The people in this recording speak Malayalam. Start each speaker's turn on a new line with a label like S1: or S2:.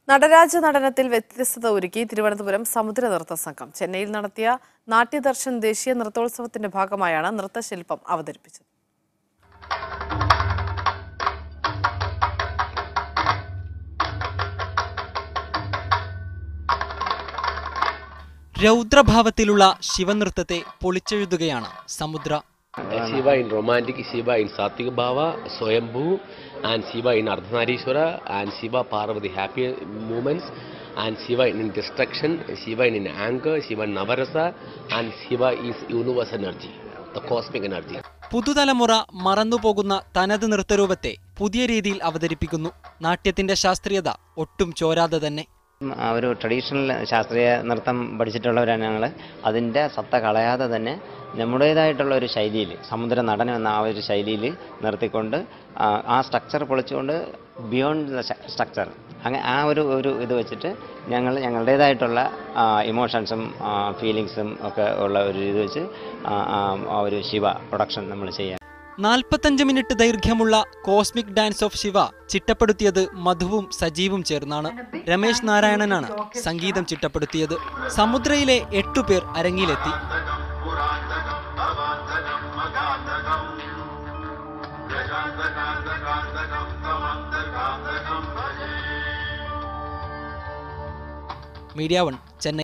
S1: നടരാജ നടനത്തിൽ വ്യത്യസ്തത ഒരുക്കി തിരുവനന്തപുരം സമുദ്ര നൃത്ത സംഘം ചെന്നൈയിൽ നടത്തിയ നാട്യദർശൻ ദേശീയ നൃത്തോത്സവത്തിന്റെ ഭാഗമായാണ് നൃത്തശില്പം അവതരിപ്പിച്ചത്
S2: രൗദ്രഭാവത്തിലുള്ള ശിവനൃത്തത്തെ പൊളിച്ചെഴുതുകയാണ് സമുദ്ര
S3: Shiva in romantic, Shiva in Satvika Bhava, Swayambhu, and Shiva in Ardhanarishwara, and Shiva Parvati happy moments, and Shiva in destruction, Shiva in anger, Shiva in Navarasa, and Shiva is universe energy, the cosmic energy.
S2: പുതുതലമുറ മറന്നുപോകുന്ന തനത് നൃത്തരൂപത്തെ പുതിയ രീതിയിൽ അവതരിപ്പിക്കുന്നു നാട്യത്തിന്റെ ശാസ്ത്രീയത ഒട്ടും ചോരാതെ തന്നെ
S4: ആ ഒരു ട്രഡീഷണൽ ശാസ്ത്രീയ നൃത്തം പഠിച്ചിട്ടുള്ളവരാണ് ഞങ്ങൾ അതിൻ്റെ സത്ത കളയാതെ തന്നെ നമ്മുടേതായിട്ടുള്ള ഒരു ശൈലിയിൽ സമുദ്ര നടനം എന്ന ആ ഒരു ശൈലിയിൽ നിർത്തിക്കൊണ്ട് ആ, ആ സ്ട്രക്ചർ പൊളിച്ചുകൊണ്ട് ബിയോണ്ട് ദ സ്ട്രക്ചർ അങ്ങനെ ആ ഒരു ഒരു ഇത് വെച്ചിട്ട് ഞങ്ങൾ ഞങ്ങളുടേതായിട്ടുള്ള ഇമോഷൻസും ഫീലിങ്സും ഒക്കെ ഉള്ള ഒരു ഇത് വെച്ച് ആ, ആ, ആ ഒരു ശിവ പ്രൊഡക്ഷൻ നമ്മൾ ചെയ്യാൻ
S2: നാൽപ്പത്തഞ്ച് മിനിറ്റ് ദൈർഘ്യമുള്ള കോസ്മിക് ഡാൻസ് ഓഫ് ശിവ ചിട്ടപ്പെടുത്തിയത് മധുവും സജീവും ചേർന്നാണ് രമേശ് നാരായണനാണ് സംഗീതം ചിട്ടപ്പെടുത്തിയത് സമുദ്രയിലെ എട്ടുപേർ അരങ്ങിലെത്തി മീഡിയ വൺ ചെന്നൈ